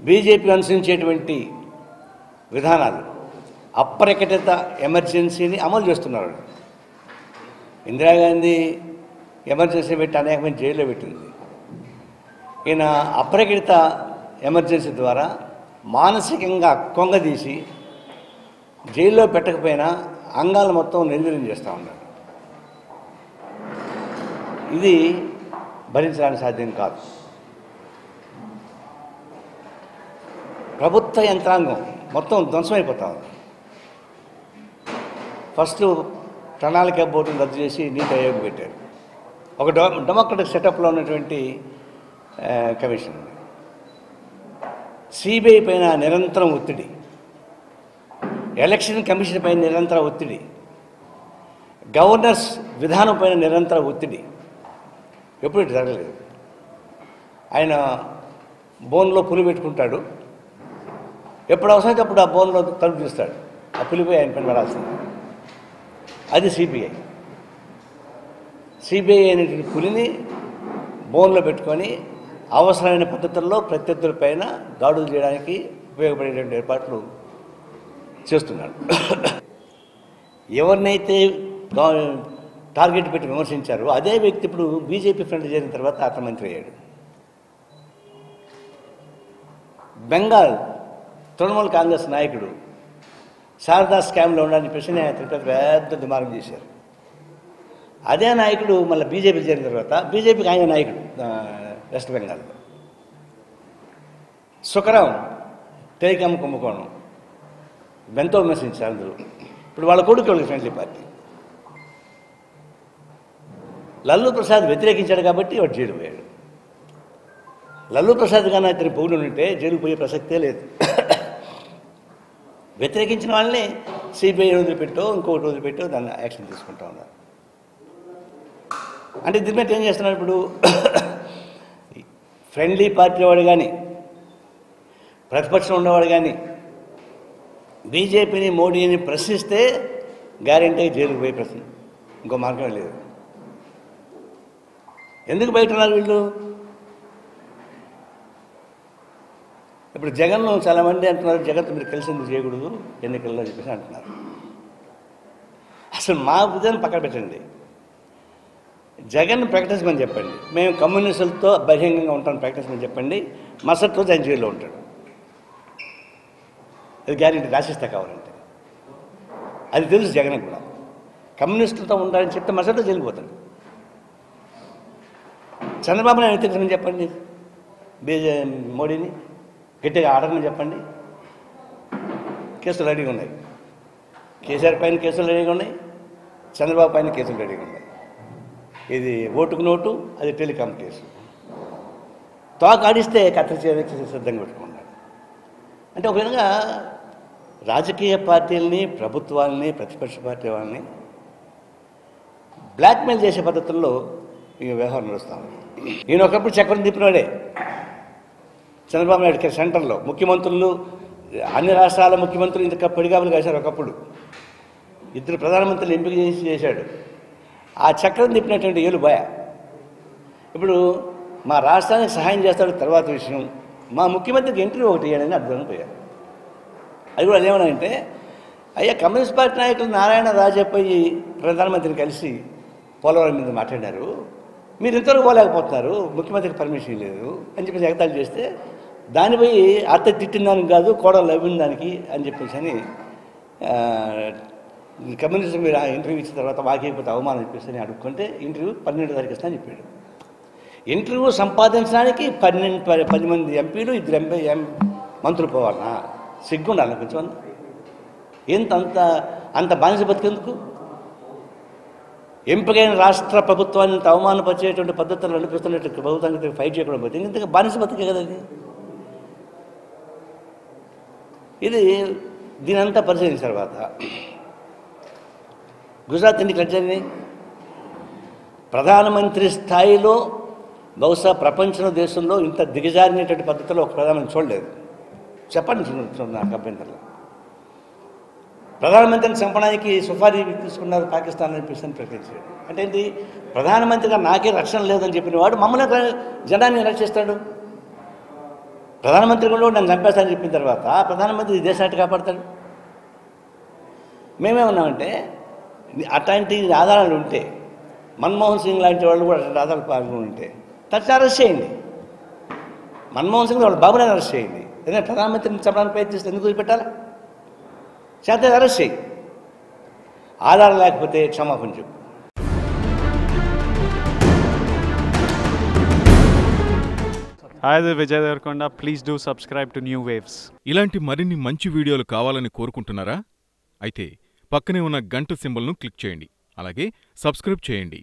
BJP అనుసరించేటువంటి విధానాలు అప్రకటిత ఎమర్జెన్సీని అమలు చేస్తున్నారు ఇందిరాగాంధీ ఎమర్జెన్సీ పెట్టి అనేకమంది జైల్లో పెట్టింది ఈయన అప్రకటిత ఎమర్జెన్సీ ద్వారా మానసికంగా కొంగదీసి జైల్లో పెట్టకపోయినా అంగాలు మొత్తం నిర్వీర్యం చేస్తూ ఉన్నాడు ఇది భరించడానికి సాధ్యం కాదు ప్రభుత్వ యంత్రాంగం మొత్తం ధ్వంసమైపోతా ఉంది ఫస్ట్ ప్రణాళిక బోర్డును రద్దు చేసి నీతి ఆయోగ్ పెట్టారు ఒక డెమో డెమోక్రటిక్ సెటప్లో ఉన్నటువంటి ఆ, కమిషన్ ఉంది సిబిఐ పైన నిరంతరం ఒత్తిడి ఎలక్షన్ కమిషన్ పైన నిరంతర ఒత్తిడి గవర్నర్స్ విధానం పైన నిరంతర ఒత్తిడి ఎప్పుడు ఇటు జరగలేదు ఆయన బోన్లో పులి పెట్టుకుంటాడు ఎప్పుడు అవసరమైతే అప్పుడు ఆ బోన్లో తలుపు తీస్తాడు ఆ పులిపోయి ఆయన పైన పడాల్సింది అది సిబిఐ సిబిఐ అనేటువంటి పులిని బోన్లో పెట్టుకొని అవసరమైన పద్ధతుల్లో ప్రత్యర్థుల పైన దాడులు చేయడానికి ఉపయోగపడేటువంటి ఏర్పాట్లు చేస్తున్నాడు ఎవరినైతే గా- టార్గెట్ పెట్టి విమర్శించారో అదే వ్యక్తి ఇప్పుడు బీజేపీ ఫ్రంట్ చేరిన తర్వాత అతను మంత్రి అయ్యాడు బెంగాల్ తృణమూల్ కాంగ్రెస్ నాయకుడు శారదా స్కామ్లో ఉండని చెప్పేసి నేను అతని పెద్ద పెద్ద దుమారం చేశారు అదే నాయకుడు మళ్ళీ బీజేపీ చేరిన తర్వాత బీజేపీకి ఆయన నాయకుడు ఆ, వెస్ట్ బెంగాల్లో సుఖరాం టేకమ్ కుంభకోణం ఎంతో విమర్శించారు అందరూ ఇప్పుడు వాళ్ళ కొడుకు వాళ్ళకి ఫ్రెండ్లీ పార్టీ లల్లు ప్రసాద్ వ్యతిరేకించాడు కాబట్టి వాడు జైలు పోయాడు లల్లు ప్రసాద్ కానీ అతని పొగుడు ఉంటే జైలు పోయే ప్రసక్తే లేదు వ్యతిరేకించిన వాళ్ళని సిబిఐ వదిలిపెట్టో ఇంకొకటి వదిలిపెట్టో దాన్ని యాక్షన్ తీసుకుంటా ఉన్నారు అంటే దీని మీద ఏం చేస్తున్నారు ఇప్పుడు ఫ్రెండ్లీ పార్టీ వాడు కానీ ప్రతిపక్షం ఉన్నవాడు కానీ బీజేపీని మోడీని ప్రశ్నిస్తే గ్యారెంటీగా జైలుకు పోయే ప్రశ్న ఇంకో మార్గం లేదు ఎందుకు బయట ఉన్నారు వీళ్ళు ఇప్పుడు జగన్ చాలామంది అంటున్నారు జగన్ మీరు కలిసి ఎందుకు చేయకూడదు ఎన్నికల్లో అని చెప్పేసి అంటున్నారు అసలు మా విధానం పక్కన పెట్టండి జగన్ ప్రకటించమని చెప్పండి మేము కమ్యూనిస్టులతో బహిరంగంగా ఉంటామని ప్రకటించమని చెప్పండి మరుసటి రోజు ఆయన జైల్లో ఉంటాడు అది గ్యారెంటీ రాసిస్తా కావాలంటే అది తెలుసు జగన్ కూడా కమ్యూనిస్టులతో ఉంటారని చెప్తే మరుసటి రోజు జైలుకి పోతాడు చంద్రబాబు నాయుడు వ్యతిరేకమని చెప్పండి బీజే మోడీని గట్టిగా ఆడమని చెప్పండి కేసులు రెడీగా ఉన్నాయి కేసీఆర్ పైన కేసులు రెడీగా ఉన్నాయి చంద్రబాబు పైన కేసులు రెడీగా ఉన్నాయి ఇది ఓటుకు నోటు అది టెలికాం కేసు తోక ఆడిస్తే కత్తిరించేందుకు సిద్ధంగా పెట్టుకున్నాడు అంటే ఒక విధంగా రాజకీయ పార్టీలని ప్రభుత్వాలని ప్రతిపక్ష పార్టీ వాళ్ళని బ్లాక్మెయిల్ చేసే పద్ధతుల్లో ఈ వ్యవహారం నడుస్తాం ఈయన ఒకప్పుడు చక్రం తిప్పినాడే చంద్రబాబు నాయుడు సెంటర్లో ముఖ్యమంత్రులు అన్ని రాష్ట్రాల ముఖ్యమంత్రులు ఇంత పడిగాపులు కాశారు ఒకప్పుడు ఇద్దరు ప్రధానమంత్రులు ఎంపిక చేసి చేశాడు ఆ చక్రం తిప్పినటువంటి ఏలు భయ ఇప్పుడు మా రాష్ట్రానికి సహాయం చేస్తాడు తర్వాత విషయం మా ముఖ్యమంత్రికి ఎంట్రీ ఒకటి ఇవ్వడని అర్థం పోయారు అది కూడా అదేమనంటే అయ్యా కమ్యూనిస్ట్ పార్టీ నాయకులు నారాయణ రాజప్పయ్యి ప్రధానమంత్రిని కలిసి పోలవరం మీద మాట్లాడారు మీరు ఇంతవరకు పోలేకపోతున్నారు ముఖ్యమంత్రికి పర్మిషన్ లేదు అని చెప్పేసి ఎగతాళి చేస్తే దానిపై అత్త తిట్టిన దానికి కాదు కోడలు లవ్విన దానికి అని చెప్పేసి అని ఆ, కమ్యూనిస్ట్ మీరు ఆ ఇంటర్వ్యూ ఇచ్చిన తర్వాత వాకేకపోతే అవమానం చెప్పేసి అని అడుక్కుంటే ఇంటర్వ్యూ పన్నెండు తారీఖు ఇస్తా అని చెప్పాడు ఇంటర్వ్యూ సంపాదించడానికి పన్నెండు ప- పది మంది ఎంపీలు ఇద్దరు ఎంపీ ఎం మంత్రులు పోవాలనా సిగ్గుండాలి కొంచెం ఎంత అంత అంత బానిస బతికేందుకు ఎంపికైన రాష్ట్ర ప్రభుత్వాన్ని ఇంత అవమానపరిచేటువంటి పద్ధతులు నడిపిస్తున్నట్టు ప్రభుత్వానికి ఫైట్ చేయకుండా పోతే ఇంతగా బానిస బతికే కదా అది ఇది దీనంతా పరిశీలించిన తర్వాత గుజరాత్ ఎన్నికలు ఎట్లా జరిగినాయి ప్రధానమంత్రి స్థాయిలో బహుశా ప్రపంచంలో దేశంలో ఇంత దిగజారినటువంటి పద్ధతిలో ఒక ప్రధానమంత్రి చూడలేదు చెప్పండి చూడండి, చూడండి నాకు అభ్యంతరం ప్రధానమంత్రిని చంపడానికి సుఫారీ తీసుకున్నారు పాకిస్తాన్ అనిపిస్తుంది ప్రకటించాడు అంటే ఏంటి ప్రధానమంత్రిగా నాకే రక్షణ లేదని చెప్పిన వాడు మమ్మల్ని ఎట్లా జనాన్ని ఎలా చేస్తాడు ప్రధానమంత్రి కూడా నన్ను చంపేస్తానని చెప్పిన తర్వాత ప్రధానమంత్రి ఈ దేశాన్ని కాపాడతాడు మేమేమన్నామంటే అట్లాంటి ఆధారాలు ఉంటే మన్మోహన్ సింగ్ లాంటి వాళ్ళు కూడా అట్లాంటి ఆధారాలు పాల్గొని ఉంటే తక్షణ అరెస్ట్ చేయండి మన్మోహన్ సింగ్ వాళ్ళ బాబుని అరెస్ట్ చేయండి ఎందుకంటే ప్రధానమంత్రిని చంపడానికి ప్రయత్నిస్తే ఎందుకు వదిలిపెట్టాలి చేత అరెస్ట్ చేయి ఆధారం లేకపోతే క్షమాపణ చెప్పు Hi, this is Vijay Devarkonda. Please do subscribe to New Waves. ఇలాంటి మరిన్ని మంచి వీడియోలు కావాలని కోరుకుంటున్నారా అయితే పక్కనే ఉన్న గంట సింబల్ను క్లిక్ చేయండి అలాగే సబ్స్క్రైబ్ చేయండి